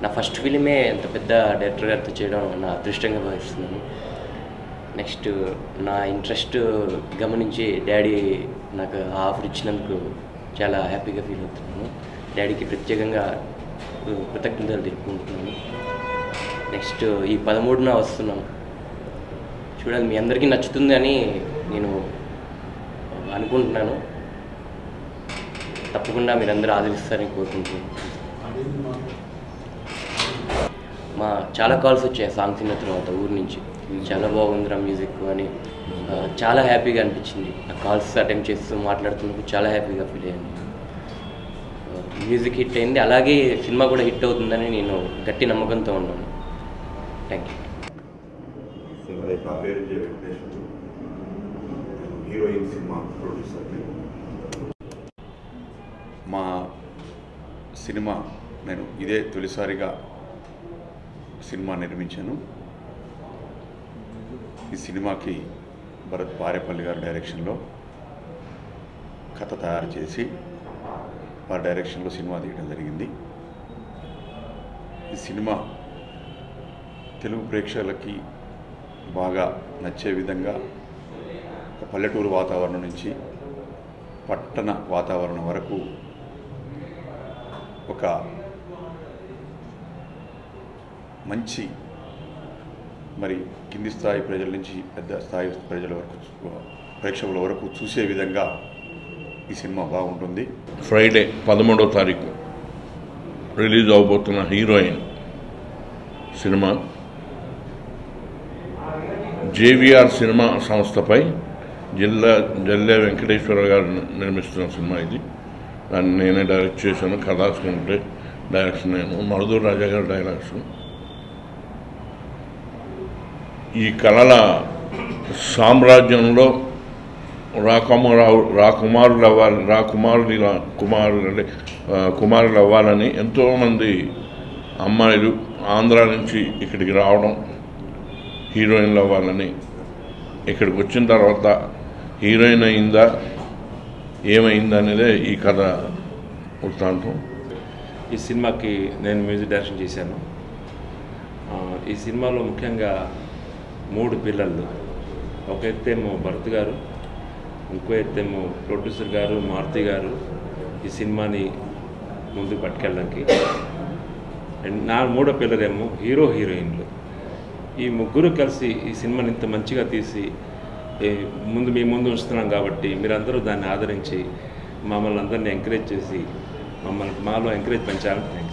నా ఫస్ట్ ఫిలిమే ఎంత పెద్ద డైరెక్టర్ గారితో చేయడం నా అదృష్టంగా భావిస్తున్నాను నెక్స్ట్ నా ఇంట్రెస్ట్ గమనించి డాడీ నాకు ఆఫర్ ఇచ్చినందుకు చాలా హ్యాపీగా ఫీల్ అవుతున్నాను డాడీకి ప్రత్యేకంగా కృతజ్ఞతలు తెలుపుకుంటున్నాను నెక్స్ట్ ఈ పదమూడున వస్తున్నాను చూడాలి మీ అందరికీ నచ్చుతుంది అని నేను అనుకుంటున్నాను తప్పకుండా మీరందరూ ఆదరిస్తారని కోరుకుంటున్నాను మా చాలా కాల్స్ వచ్చాయి సాంగ్స్ విన్న తర్వాత ఊరి నుంచి చాలా బాగుందిరా మ్యూజిక్ అని ఆ, చాలా హ్యాపీగా అనిపించింది ఆ కాల్స్ అటెండ్ చేస్తూ మాట్లాడుతున్నప్పుడు చాలా హ్యాపీగా ఫీల్ అయ్యాను మ్యూజిక్ హిట్ అయింది అలాగే సినిమా కూడా హిట్ అవుతుందని నేను గట్టి నమ్మకంతో ఉన్నాను థ్యాంక్ యూ నా పేరు జే వెంకటేశ్వరు హీరోయిన్ సినిమా ప్రొడ్యూసర్ని మా సినిమా నేను ఇదే తొలిసారిగా సినిమా నిర్మించాను ఈ సినిమాకి భరత్ పారేపల్లి గారి డైరెక్షన్లో కథ తయారు చేసి వారి డైరెక్షన్లో సినిమా తీయడం జరిగింది ఈ సినిమా తెలుగు ప్రేక్షకులకి బాగా నచ్చే విధంగా ఒక పల్లెటూరు వాతావరణం నుంచి పట్టణ వాతావరణం వరకు ఒక మంచి మరి కింది స్థాయి ప్రజల నుంచి పెద్ద స్థాయి ప్రజల వరకు ప్రేక్షకుల వరకు చూసే విధంగా ఈ సినిమా బాగుంటుంది ఫ్రైడే పదమూడవ తారీఖు రిలీజ్ అవబోతున్న హీరోయిన్ సినిమా జేవిఆర్ సినిమా సంస్థపై జిల్లా జల్లె వెంకటేశ్వర గారు నిర్మిస్తున్న సినిమా ఇది దాన్ని నేనే డైరెక్ట్ చేశాను కథా స్క్రీన్ ప్లే డైరెక్షన్ నేను మరుదూరు రాజా గారి డైరెక్షన్ ఈ కళల సామ్రాజ్యంలో రాకుమారావు రాకుమారులు అవ్వాలి రాకుమారులు ఇలా కుమారులు అంటే ఆ, కుమారులు అవ్వాలని ఎంతోమంది అమ్మాయిలు ఆంధ్ర నుంచి ఇక్కడికి రావడం హీరోయిన్లు అవ్వాలని ఇక్కడికి వచ్చిన తర్వాత హీరోయిన్ అయిందా ఏమైందా అనేదే ఈ కథ వృత్తాంతం ఈ సినిమాకి నేను మ్యూజిక్ డైరెక్షన్ చేశాను ఆ, ఈ సినిమాలో ముఖ్యంగా మూడు పిల్లలు ఒక ఎత్తేమో భరత్ గారు ఇంకో ఎత్తేమో ప్రొడ్యూసర్ గారు మారుతి గారు ఈ సినిమాని ముందుకు పట్టుకెళ్ళడానికి అండ్ నా మూడో పిల్లలేమో హీరో హీరోయిన్లు ఈ ముగ్గురు కలిసి ఈ సినిమాని ఇంత మంచిగా తీసి ఏ, ముందు మీ ముందు ఉంచుతున్నాం కాబట్టి మీరందరూ దాన్ని ఆదరించి మమ్మల్ని అందరినీ ఎంకరేజ్ చేసి మమ్మల్ని మాలో ఎంకరేజ్ పెంచాలని థ్యాంక్